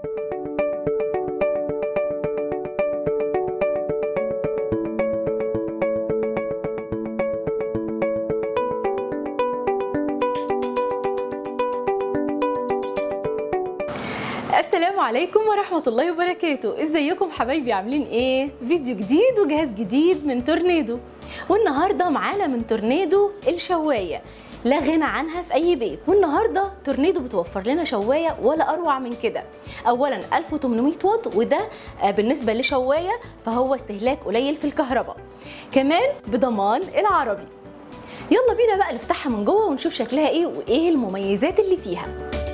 السلام عليكم ورحمة الله وبركاته ازيكم حبايبي عاملين ايه فيديو جديد وجهاز جديد من تورنيدو والنهاردة معانا من تورنيدو الشواية لا غنى عنها في اي بيت والنهارده تورنيدو بتوفر لنا شوايه ولا اروع من كده اولا 1800 واط وده آه، بالنسبه لشوايه فهو استهلاك قليل في الكهرباء كمان بضمان العربي يلا بينا بقى نفتحها من جوه ونشوف شكلها ايه وايه المميزات اللي فيها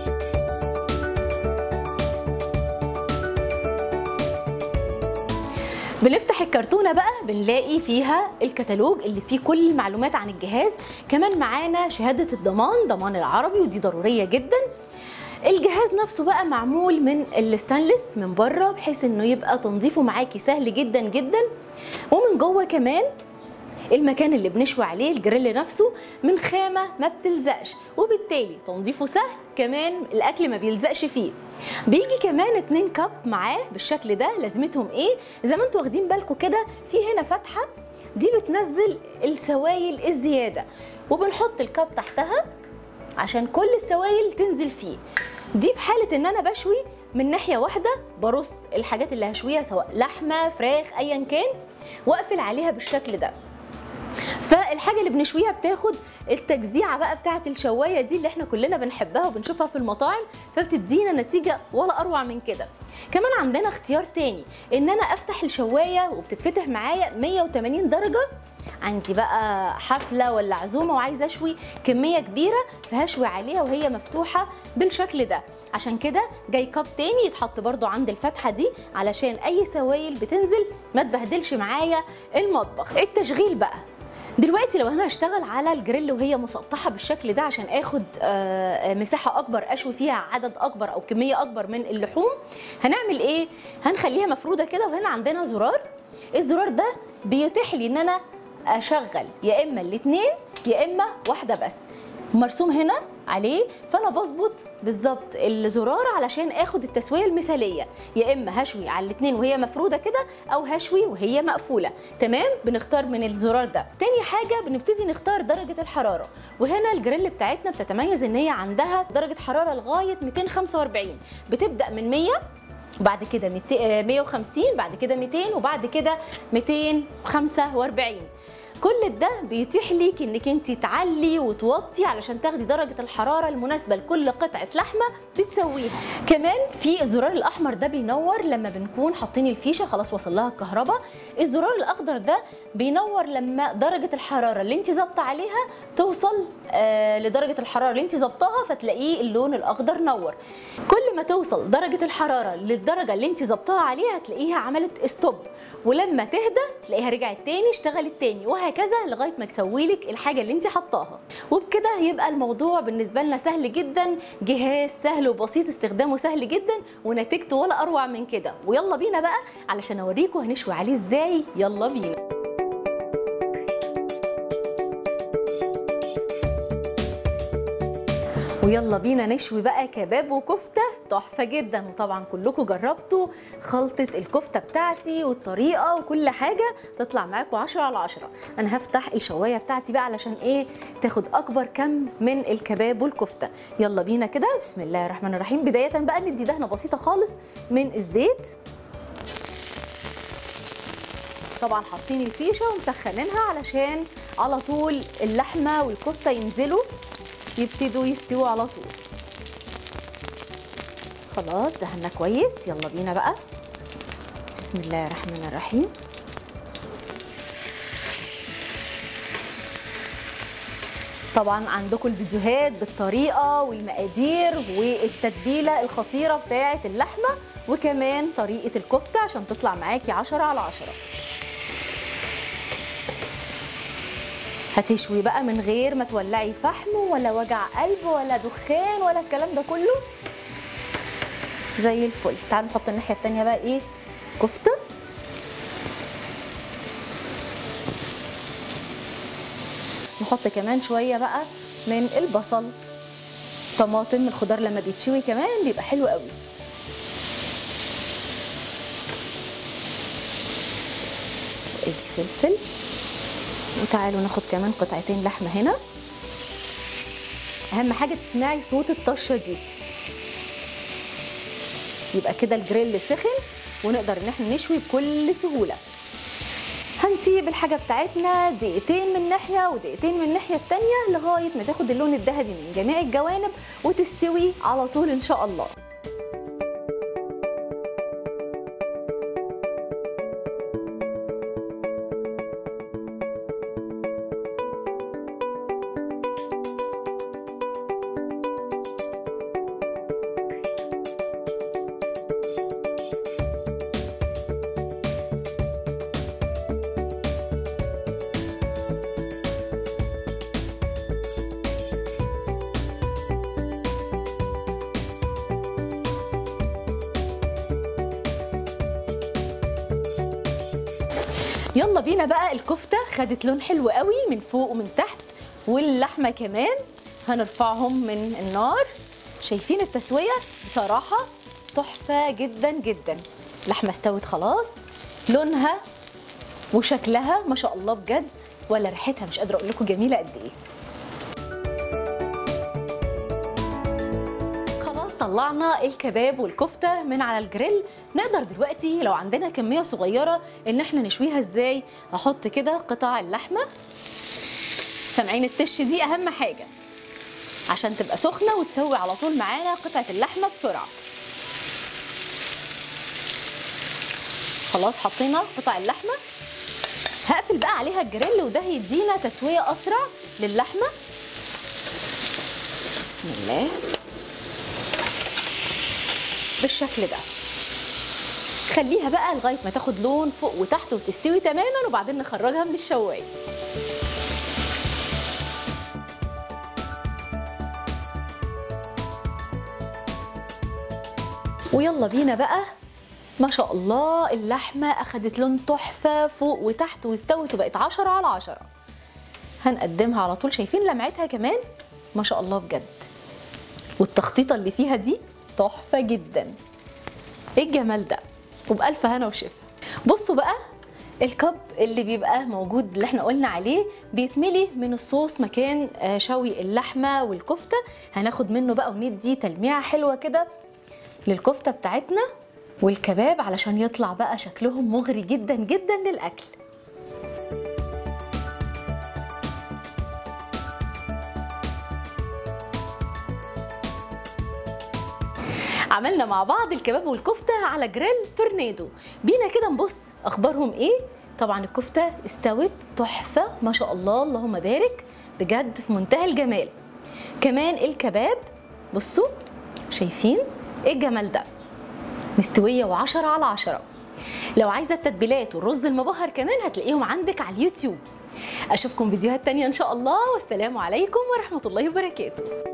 بنفتح الكرتونه بقى بنلاقي فيها الكتالوج اللي فيه كل المعلومات عن الجهاز كمان معانا شهاده الضمان ضمان العربي ودي ضروريه جدا الجهاز نفسه بقى معمول من الستانلس من بره بحيث انه يبقى تنظيفه معاكي سهل جدا جدا ومن جوه كمان المكان اللي بنشوي عليه الجريل نفسه من خامة ما بتلزقش وبالتالي تنظيفه سهل كمان الأكل ما بيلزقش فيه بيجي كمان اتنين كاب معاه بالشكل ده لازمتهم ايه زي ما انتوا واخدين بالكم كده في هنا فتحة دي بتنزل السوائل الزيادة وبنحط الكاب تحتها عشان كل السوائل تنزل فيه دي في حالة ان انا بشوي من ناحية واحدة برص الحاجات اللي هشويها سواء لحمة فراخ ايا كان واقفل عليها بالشكل ده فالحاجه اللي بنشويها بتاخد التجزيعه بقى بتاعه الشوايه دي اللي احنا كلنا بنحبها وبنشوفها في المطاعم فبتدينا نتيجه ولا اروع من كده كمان عندنا اختيار تاني ان انا افتح الشوايه وبتتفتح معايا 180 درجه عندي بقى حفله ولا عزومه وعايزه اشوي كميه كبيره فهشوي عليها وهي مفتوحه بالشكل ده عشان كده جاي كاب تاني يتحط برضو عند الفتحه دي علشان اي سوائل بتنزل ما تبهدلش معايا المطبخ التشغيل بقى دلوقتي لو انا هشتغل على الجريل وهي مسطحه بالشكل ده عشان اخد آه، مساحه اكبر اشوي فيها عدد اكبر او كميه اكبر من اللحوم هنعمل ايه هنخليها مفروده كده وهنا عندنا زرار الزرار ده بيتيح لي ان انا اشغل يا اما الاثنين يا اما واحده بس مرسوم هنا عليه فانا بظبط بالظبط الزرار علشان اخد التسويه المثاليه يا اما هشوي على الاثنين وهي مفروده كده او هشوي وهي مقفوله تمام بنختار من الزرار ده تاني حاجه بنبتدي نختار درجه الحراره وهنا الجريل بتاعتنا بتتميز ان هي عندها درجه حراره لغايه 245 بتبدا من 100 بعد كده 200 آه، 150 بعد كده 200 وبعد كده 245 كل ده بيتيح ليك انك انت تعلي وتوطي علشان تاخدي درجه الحراره المناسبه لكل قطعه لحمه بتسويها كمان في الزرار الاحمر ده بينور لما بنكون حاطين الفيشه خلاص وصل لها الكهرباء الزرار الاخضر ده بينور لما درجه الحراره اللي انت ظابطه عليها توصل آه لدرجه الحراره اللي انت ظابطاها فتلاقيه اللون الاخضر نور كل ما توصل درجه الحراره للدرجه اللي انت ظابطاها عليها هتلاقيها عملت ستوب ولما تهدى تلاقيها رجعت تاني اشتغلت تاني وهكذا لغايه ما تسويلك الحاجه اللي انت حطاها وبكده يبقى الموضوع بالنسبه لنا سهل جدا جهاز سهل وبسيط استخدامه سهل جدا ونتيجته ولا اروع من كده ويلا بينا بقى علشان اوريكم هنشوي عليه ازاي يلا بينا ويلا بينا نشوي بقى كباب وكفته تحفه جدا وطبعا كلكم جربتوا خلطه الكفته بتاعتي والطريقه وكل حاجه تطلع معاكم 10 على 10 انا هفتح الشوايه بتاعتي بقى علشان ايه تاخد اكبر كم من الكباب والكفته يلا بينا كده بسم الله الرحمن الرحيم بدايه بقى ندي دهنه بسيطه خالص من الزيت طبعا حاطين الفيشه ومسخنينها علشان على طول اللحمه والكفته ينزلوا يبتدوا يستووا على طول خلاص دهنا كويس يلا بينا بقى بسم الله الرحمن الرحيم طبعا عندكم الفيديوهات بالطريقه والمقادير والتتبيله الخطيره بتاعه اللحمه وكمان طريقه الكفته عشان تطلع معاكي 10 على 10 هتشوي بقى من غير ما تولعي فحم ولا وجع قلب ولا دخان ولا الكلام ده كله زي الفل تعالوا نحط الناحيه التانية بقى ايه كفته نحط كمان شويه بقى من البصل طماطم الخضار لما بيتشوي كمان بيبقى حلو قوي ادي فلفل وتعالوا ناخد كمان قطعتين لحمه هنا اهم حاجه تسمعي صوت الطشه دي يبقى كده الجريل سخن ونقدر ان احنا نشوي بكل سهوله هنسيب الحاجه بتاعتنا دقيقتين من ناحيه ودقيقتين من الناحيه التانيه لغايه ما تاخد اللون الذهبي من جميع الجوانب وتستوي على طول ان شاء الله يلا بينا بقى الكفته خدت لون حلو قوي من فوق ومن تحت واللحمه كمان هنرفعهم من النار شايفين التسويه بصراحه تحفه جدا جدا اللحمه استوت خلاص لونها وشكلها ما شاء الله بجد ولا ريحتها مش قادره اقول لكم جميله قد ايه خلاص طلعنا الكباب والكفته من على الجريل نقدر دلوقتي لو عندنا كميه صغيره ان احنا نشويها ازاي احط كده قطع اللحمه سامعين التش دي اهم حاجه عشان تبقى سخنه وتسوي على طول معانا قطعه اللحمه بسرعه خلاص حطينا قطع اللحمه هقفل بقى عليها الجريل وده هيدينا تسويه اسرع للحمه بسم الله بالشكل ده خليها بقى لغايه ما تاخد لون فوق وتحت وتستوي تماما وبعدين نخرجها من الشوايه ويلا بينا بقى ما شاء الله اللحمه اخدت لون تحفه فوق وتحت واستوت وبقت عشرة على عشرة هنقدمها على طول شايفين لمعتها كمان ما شاء الله بجد والتخطيطه اللي فيها دي تحفه جدا ايه الجمال ده وبألف هنا وشفا بصوا بقى الكب اللي بيبقى موجود اللي احنا قلنا عليه بيتملي من الصوص مكان آه، شوي اللحمه والكفته هناخد منه بقى وندي تلميعه حلوه كده للكفته بتاعتنا والكباب علشان يطلع بقى شكلهم مغري جدا جدا للاكل عملنا مع بعض الكباب والكفته على جريل تورنيدو بينا كده نبص اخبارهم ايه طبعا الكفته استوت تحفه ما شاء الله اللهم بارك بجد في منتهى الجمال كمان الكباب بصوا شايفين ايه الجمال ده مستويه وعشرة على عشرة لو عايزه التتبيلات والرز المبهر كمان هتلاقيهم عندك على اليوتيوب اشوفكم فيديوهات تانية ان شاء الله والسلام عليكم ورحمه الله وبركاته